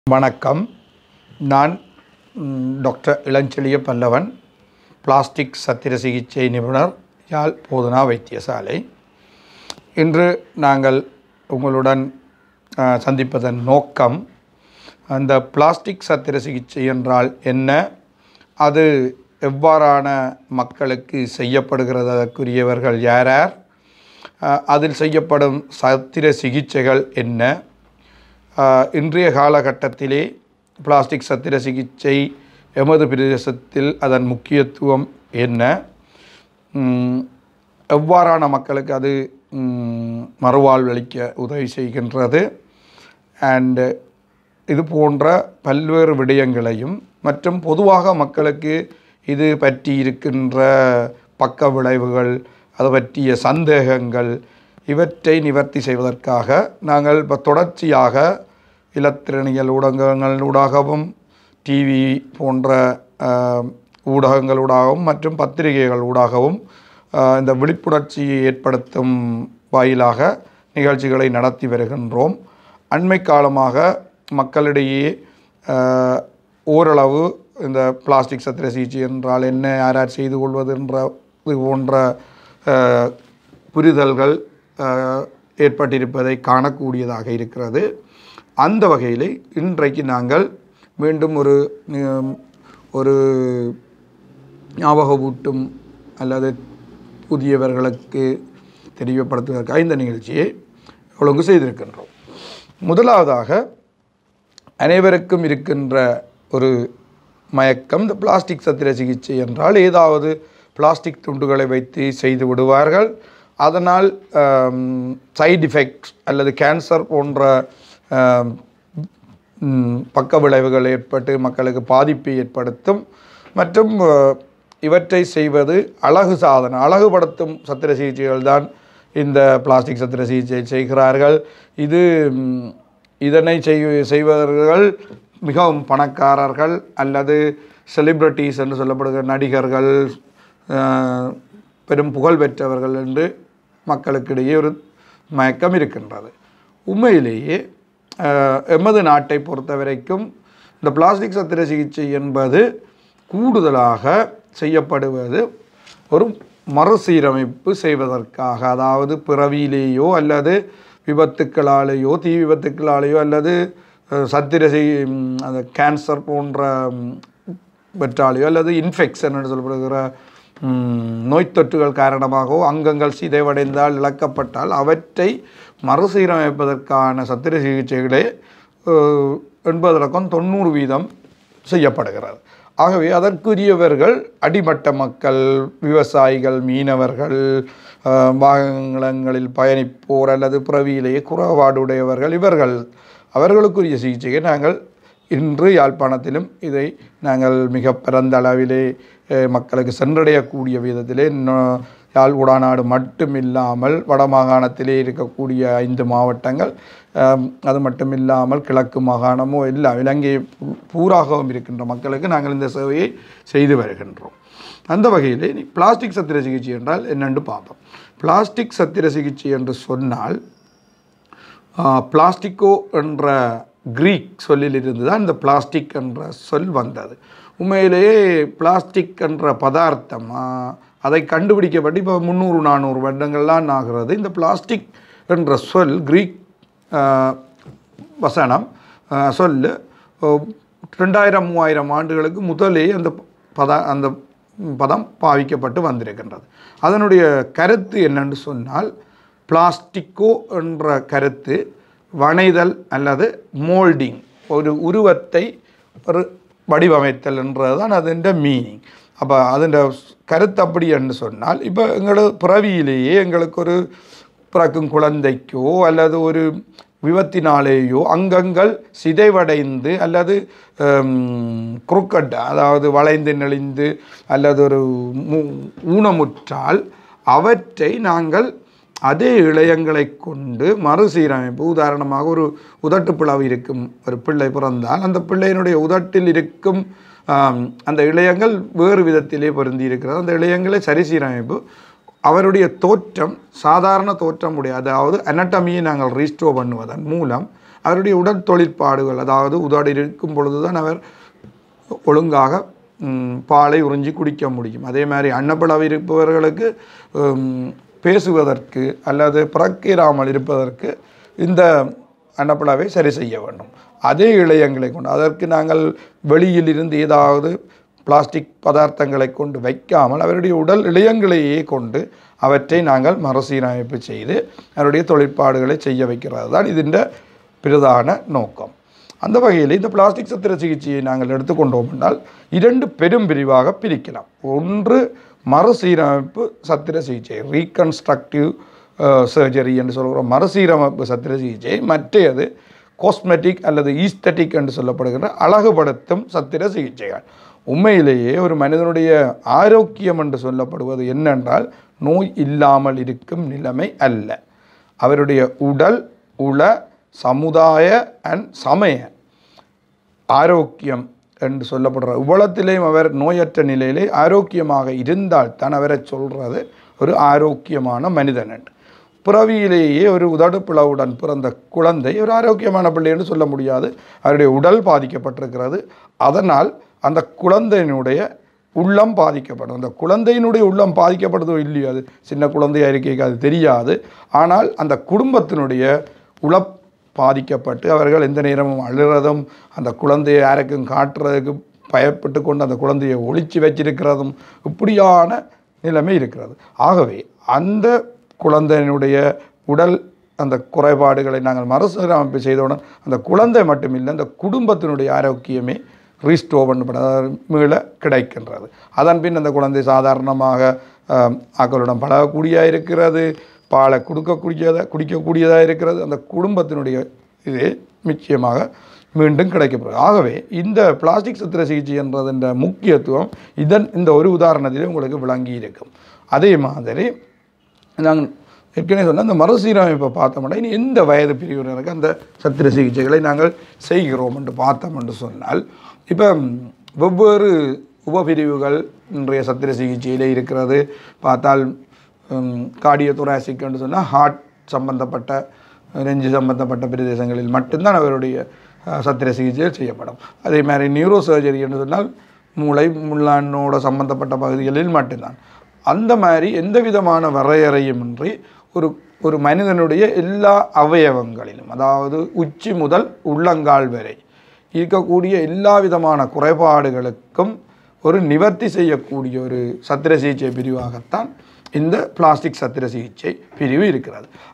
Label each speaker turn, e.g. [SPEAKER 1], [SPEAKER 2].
[SPEAKER 1] வணக்கம் நான் ம், டாக்டர் இளஞ்செழிய பல்லவன் பிளாஸ்டிக் சத்திர சிகிச்சை நிபுணர் யாழ் போதனா வைத்தியசாலை இன்று நாங்கள் உங்களுடன் ஆ, சந்திப்பதன் நோக்கம் அந்த பிளாஸ்டிக் சத்திர சிகிச்சை என்றால் என்ன அது எவ்வாறான மக்களுக்கு செய்யப்படுகிறது அதற்குரியவர்கள் யார் யார் ஆ, அதில் செய்யப்படும் சத்திர சிகிச்சைகள் என்ன ஆஹ் இன்றைய காலகட்டத்திலே பிளாஸ்டிக் சத்திர சிகிச்சை எமது பிரதேசத்தில் அதன் முக்கியத்துவம் என்ன உம், எவ்வாறான மக்களுக்கு அது உம், மறுவாழ்வளிக்க உதவி செய்கின்றது அண்டு இது போன்ற பல்வேறு விடயங்களையும் மற்றும் பொதுவாக மக்களுக்கு இது பற்றி இருக்கின்ற பக்க விளைவுகள் அது பற்றிய சந்தேகங்கள் இவற்றை நிவர்த்தி செய்வதற்காக நாங்கள் இப்போ தொடர்ச்சியாக இலத்திரனியல் ஊடகங்களூடாகவும் டிவி போன்ற ஆஹ், ஊடகங்களூடாகவும் மற்றும் பத்திரிகைகள் ஊடாகவும் ஆஹ், இந்த விழிப்புணர்ச்சியை ஏற்படுத்தும் வாயிலாக நிகழ்ச்சிகளை நடத்தி வருகின்றோம் அண்மை காலமாக மக்களிடையே ஆஹ், ஓரளவு இந்த பிளாஸ்டிக் சத்திர சிகிச்சை என்றால் என்ன யார் யார் செய்து கொள்வது என்ற இது போன்ற ஆஹ், புரிதல்கள் ஆஹ், ஏற்பட்டிருப்பதை காணக்கூடியதாக இருக்கிறது அந்த வகையில் இன்றைக்கு நாங்கள் மீண்டும் ஒரு ஹம், ஒரு ஞாபகமூட்டும் அல்லது புதியவர்களுக்கு தெரியப்படுத்துவதற்காக இந்த நிகழ்ச்சியை ஒழுங்கு செய்திருக்கின்றோம் முதலாவதாக அனைவருக்கும் இருக்கின்ற ஒரு மயக்கம் இந்த பிளாஸ்டிக் சத்திர சிகிச்சை என்றால் ஏதாவது பிளாஸ்டிக் துண்டுகளை வைத்து செய்து விடுவார்கள் அதனால் சைடு எஃபெக்ட் அல்லது கேன்சர் போன்ற ஆம், ம், பக்க விளைவுகள் ஏற்பட்டு மக்களுக்கு பாதிப்பை ஏற்படுத்தும் மற்றும் அஹ், இவற்றை செய்வது அழகு சாதனம் அழகுபடுத்தும் சத்திர சிகிச்சைகள் தான் இந்த பிளாஸ்டிக் சத்திர சிகிச்சை செய்கிறார்கள் இது ம், இதனை செய் செய்வர்கள் மிகவும் பணக்காரர்கள் அல்லது செலிப்ரிட்டிஸ் என்று சொல்லப்படுகிற நடிகர்கள் அஹ், பெரும் புகழ் பெற்றவர்கள் என்று மக்களுக்கிடையே ஒரு மயக்கம் இருக்கின்றது உண்மையிலேயே அஹ், எமது நாட்டை பொறுத்த வரைக்கும் இந்த பிளாஸ்டிக் சத்திர சிகிச்சை என்பது கூடுதலாக செய்யப்படுவது ஒரு மறுசீரமைப்பு செய்வதற்காக அதாவது பிறவியிலேயோ அல்லது விபத்துக்களாலேயோ தீ விபத்துக்களாலேயோ அல்லது அஹ், சத்திர செய் ம், அந்த கேன்சர் போன்ற ம், வெற்றாலேயோ அல்லது இன்ஃபெக்ஷன் என்று சொல்லப்படுகிற ம், நோய் தொற்றுகள் காரணமாகவோ அங்கங்கள் சிதைவடைந்தால் இழக்கப்பட்டால் அவற்றை மறுசீரமைப்பதற்கான சத்திர சிகிச்சைகளே அஹ், எண்பதற்கும் தொண்ணூறு வீதம் செய்யப்படுகிறது ஆகவே அதற்குரியவர்கள் அடிமட்ட மக்கள் விவசாயிகள் மீனவர்கள் அஹ், வாகனங்களில் பயணிப்போர் அல்லது பிறவியிலேயே குறைபாடுடையவர்கள் இவர்கள் அவர்களுக்குரிய சிகிச்சையை நாங்கள் இன்று யாழ்ப்பாணத்திலும் இதை நாங்கள் மிக பரந்த அளவிலே அஹ், மக்களுக்கு சென்றடையக்கூடிய விதத்திலே இன்னும் யாழ் உடாநாடு மட்டுமில்லாமல் வடமாகாணத்திலே இருக்கக்கூடிய ஐந்து மாவட்டங்கள் அஹ், அது மட்டுமில்லாமல் கிழக்கு மாகாணமோ எல்லாம் இலங்கை பூ- பூராகவும் இருக்கின்ற மக்களுக்கு நாங்கள் இந்த சேவையை செய்து வருகின்றோம் அந்த வகையிலே நீ பிளாஸ்டிக் சத்திர சிகிச்சை என்றால் என்னென்று பார்ப்போம் பிளாஸ்டிக் சத்திர சிகிச்சை என்று சொன்னால் பிளாஸ்டிக்கோ என்ற கிரீக் சொல்லிலிருந்து தான் இந்த பிளாஸ்டிக் என்ற சொல் வந்தது உண்மையிலேயே பிளாஸ்டிக் என்ற பதார்த்தம் ஆ, அதை கண்டுபிடிக்கப்பட்டு இப்போ முந்நூறு நானூறு வருடங்கள்லாம் ஆகிறது இந்த பிளாஸ்டிக் என்ற சொல் கிரீக் ஆ, வசனம் ஆ, சொல்லு ஓ, ரெண்டாயிரம் மூவாயிரம் ஆண்டுகளுக்கு முதலே அந்த பத அந்த பதம் பாவிக்கப்பட்டு வந்திருக்கின்றது அதனுடைய கருத்து என்னென்று சொன்னால் பிளாஸ்டிக்கோ என்ற கருத்து வணைதல் அல்லது மோல்டிங் ஒரு உருவத்தை ஒரு வடிவமைத்தல் என்றது தான் அதன் மீனிங் அப்போ அதன் கருத்து அப்படி என்று சொன்னால் இப்போ எங்களது பிறவியிலேயே எங்களுக்கு ஒரு பிறக்கும் குழந்தைக்கோ அல்லது ஒரு விபத்தினாலேயோ அங்கங்கள் சிதைவடைந்து அல்லது குறுக்கட் அதாவது வளைந்து நெளிந்து அல்லது ஒரு மு- ஊனமுற்றால் அவற்றை நாங்கள் அதே இழையங்களை கொண்டு மறுசீரமைப்பு உதாரணமாக ஒரு உதட்டு பிளவு இருக்கும் ஒரு பிள்ளை பிறந்தால் அந்த பிள்ளையினுடைய உதட்டில் இருக்கும் ஆம், அந்த இழையங்கள் வேறு விதத்திலே பொருந்தி இருக்கிறது அந்த இழையங்களை சரிசீரமைப்பு அவருடைய தோற்றம் சாதாரண தோற்றம் உடைய அதாவது அனட்டமியை நாங்கள் ரீஸ்டோர் பண்ணுவதன் மூலம் அவருடைய உடல் தொழிற்பாடுகள் அதாவது உதடு இருக்கும் பொழுது தான் அவர் ஒழுங்காக ம், பாலை உறிஞ்சி குடிக்க முடியும் அதே மாதிரி அன்னப்பளவு இருப்பவர்களுக்கு ம், பேசுவதற்கு அல்லது பிறக்கிறாமல் இருப்பதற்கு இந்த அன்னப்பளவை சரி செய்ய வேண்டும் அதே இழையங்களை கொண்டு அதற்கு நாங்கள் வெளியில் இருந்து ஏதாவது பிளாஸ்டிக் பதார்த்தங்களை கொண்டு வைக்காமல் அவருடைய உடல் இழையங்களையே கொண்டு அவற்றை நாங்கள் மறுசீரமைப்பு செய்து அவருடைய தொழிற்பாடுகளை செய்ய வைக்கிறது தான் இதன் பிரதான நோக்கம் அந்த வகையில் இந்த பிளாஸ்டிக் சத்திர சிகிச்சையை நாங்கள் எடுத்துக்கொண்டோம் என்றால் இரண்டு பெரும் பிரிவாக பிரிக்கலாம் ஒன்று மறுசீரமைப்பு சத்திர சிகிச்சை ரீகன்ஸ்ட்ரக்டிவ் சர்ஜரி என்று சொல்கிற மறுசீரமைப்பு சத்திர சிகிச்சை மற்றது காஸ்மெட்டிக் அல்லது ஈஸ்தட்டிக் என்று சொல்லப்படுகிற அழகுபடுத்தும் சத்திர சிகிச்சைகள் உண்மையிலேயே ஒரு மனிதனுடைய ஆரோக்கியம் என்று சொல்லப்படுவது என்னென்றால் நோய் இல்லாமல் இருக்கும் நிலைமை அல்ல அவருடைய உடல் உள சமுதாய அண்ட் சமய ஆரோக்கியம் என்று சொல்லப்படுற உபலத்திலேயும் அவர் நோயற்ற நிலையிலே ஆரோக்கியமாக இருந்தால் தான் அவரை சொல்கிறது ஒரு ஆரோக்கியமான மனிதன் என்று பிறவியிலேயே ஒரு உதடு பிளவுடன் பிறந்த குழந்தை ஒரு ஆரோக்கியமான பிள்ளை என்று சொல்ல முடியாது அவருடைய உடல் பாதிக்கப்பட்டிருக்கிறது அதனால் அந்த குழந்தையினுடைய உள்ளம் பாதிக்கப்படும் அந்த குழந்தையினுடைய உள்ளம் பாதிக்கப்படுதோ இல்லையோ அது சின்ன குழந்தையாக இருக்கைக்கு அது தெரியாது ஆனால் அந்த குடும்பத்தினுடைய உள பாதிக்கப்பட்டு அவர்கள் எந்த நேரமும் அழுறதும் அந்த குழந்தையை யாருக்கும் காட்டுறதுக்கு பயப்பட்டு கொண்டு அந்த குழந்தையை ஒளிச்சு வச்சிருக்கிறதும் இப்படியான நிலைமை இருக்கிறது ஆகவே அந்த குழந்தையினுடைய உடல் அந்த குறைபாடுகளை நாங்கள் மறுசீரமைப்பு செய்தவுடன் அந்த குழந்தை மட்டுமில்லை அந்த குடும்பத்தினுடைய ஆரோக்கியமே ரீஸ்டோர் பண்ணப்பட அதாவது மீள கிடைக்கின்றது அதன் பின் அந்த குழந்தை சாதாரணமாக ஆம், ஆக்களுடன் பழகக்கூடியதாக இருக்கிறது பாலை கொடுக்கக்கூடியதாக குடிக்கக்கூடியதாக இருக்கிறது அந்த குடும்பத்தினுடைய இது நிச்சயமாக மீண்டும் கிடைக்கப்படுது ஆகவே இந்த பிளாஸ்டிக் சத்திர சிகிச்சை என்றதன் முக்கியத்துவம் இதன் இந்த ஒரு உதாரணத்திலே உங்களுக்கு விளங்கி இருக்கும் அதே மாதிரி நாங்கள் ஏற்கனவே சொன்ன அந்த மறுசீரமைப்பை பார்த்தோம்னா இனி எந்த வயது பிரிவினருக்கு அந்த சத்திர சிகிச்சைகளை நாங்கள் செய்கிறோம் என்று பார்த்தோம் என்று சொன்னால் இப்போ வெவ்வேறு உபபிரிவுகள் இன்றைய சத்திர சிகிச்சையிலே இருக்கிறது பார்த்தால் கார்டியோ தொராசிக் என்று சொன்னால் ஹார்ட் சம்பந்தப்பட்ட நெஞ்சு சம்பந்தப்பட்ட பிரதேசங்களில் மட்டும்தான் அவருடைய அஹ், சத்திர சிகிச்சைகள் செய்யப்படும் அதே மாதிரி நியூரோ சர்ஜரி என்று சொன்னால் மூளை முள்ளானோட சம்பந்தப்பட்ட பகுதிகளில் மட்டும்தான் அந்த மாதிரி எந்த விதமான வரையறையுமின்றி ஒரு ஒரு மனிதனுடைய எல்லா அவயவங்களிலும் அதாவது உச்சி முதல் உள்ளங்கால் வரை இருக்கக்கூடிய எல்லா விதமான குறைபாடுகளுக்கும் ஒரு நிவர்த்தி செய்யக்கூடிய ஒரு சத்திர சிகிச்சை பிரிவாகத்தான் இந்த பிளாஸ்டிக் சத்திர சிகிச்சை பிரிவு இருக்கிறது